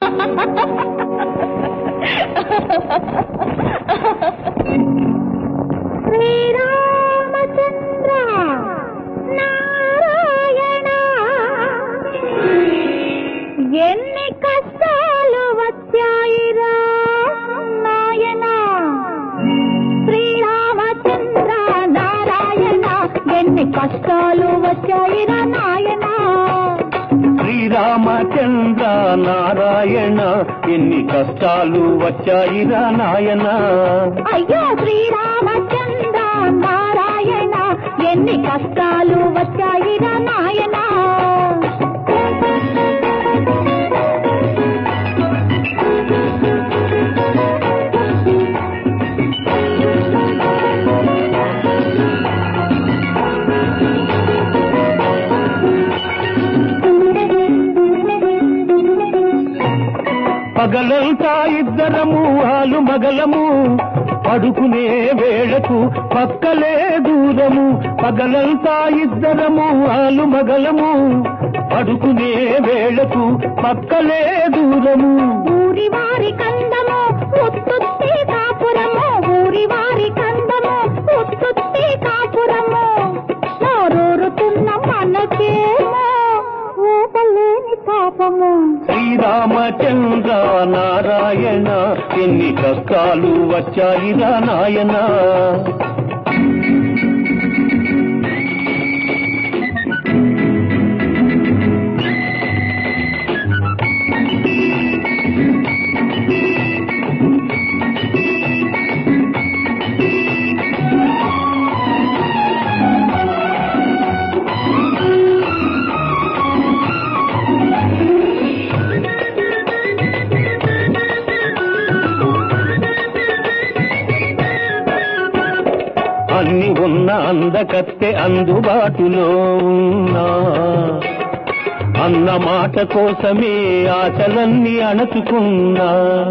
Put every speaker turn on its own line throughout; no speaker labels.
శ్రీరామచంద్ర నారాయణ ఎన్ని కష్టాలు వచ్చాయిరా నాయన శ్రీరామచంద్ర నారాయణ ఎన్ని కష్టాలు వచ్చాయిరా నాయన
శ్రీరామచంద్ర నారాయణ ఎన్ని కష్టాలు వచ్చాయిరా నాయన
అయ్యో శ్రీరామచంద్ర నారాయణ ఎన్ని కష్టాలు వచ్చాయిరా నాయన
పగలంతా ఇద్దరము ఆలు మగలము పడుకునే వేళకు పక్కలే దూరము పగలంతా ఇద్దరము ఆలు మగలము పడుకునే వేళకు పక్కలే దూరము
ఊరి వారి కందము ఉత్తుత్తి కాపురము ఊరి వారి కందము ఉత్తుత్తి కాపురము నోరూరుతున్న మనకేమో ఊపలేని పాపము
శ్రీరామచంద్ర నారాయణ ఎన్ని కష్టాలు వచ్చాయిరా నాయన అన్ని ఉన్న అందకత్తె అందుబాటులో ఉన్నా అన్న మాట కోసమే ఆశలన్నీ అణచుకున్నా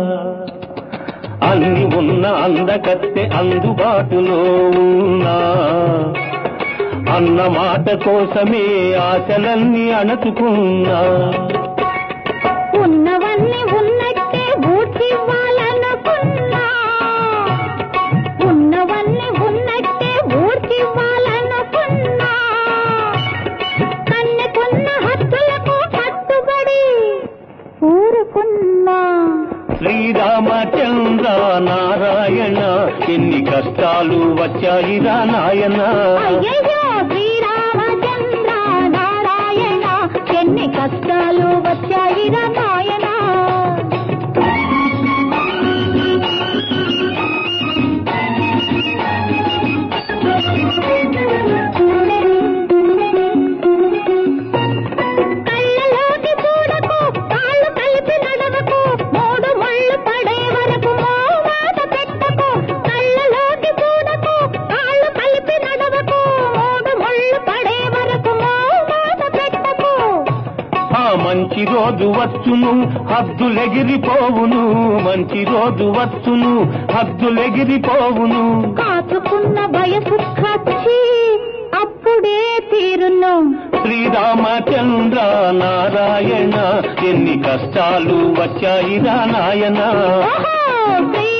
అన్ని ఉన్న అందకత్తె అందుబాటులో ఉన్నా అన్న మాట కోసమే ఆశలన్నీ అణచుకున్నా
ఉన్నవన్నీ ఉన్నట్టే ఊడ్చివ్వాలనుకున్నా ఉన్నవన్నీ ఉన్నట్టే ఊడ్చివ్వాలనుకున్నా కన్నెకున్న హద్దులకు కట్టుబడి ఊరుకున్నా
శ్రీరామచంద్ర నారాయణ ఎన్ని కష్టాలు వచ్చాయిరా నాయన
అయ్యయ్యో శ్రీరామచంద్ర నారాయణ ఎన్ని కష్టాలు వచ్చాయిరా నాయన కళ్ళలోకి చూడకు కాళ్ళు కలిపి నడవకు మూడు ముళ్ళు పడే వరకు మాట పెట్టకు కళ్ళలోకి చూడకు కాళ్ళు కలిపి నడవకు మూడు ముళ్ళు పడే వరకు మాట పెట్టకు
ఆ మంచి రోజు వచ్చును హద్దులెగిరిపోవును మంచి రోజు వచ్చును హద్దులెగిరిపోవును
కాచుకున్న వయసు ఖర్చి అప్పుడే తీరును
శ్రీరామచంద్ర నారాయణ ఎన్ని కష్టాలు వచ్చాయిరా నాయన
ఓహో శ్రీ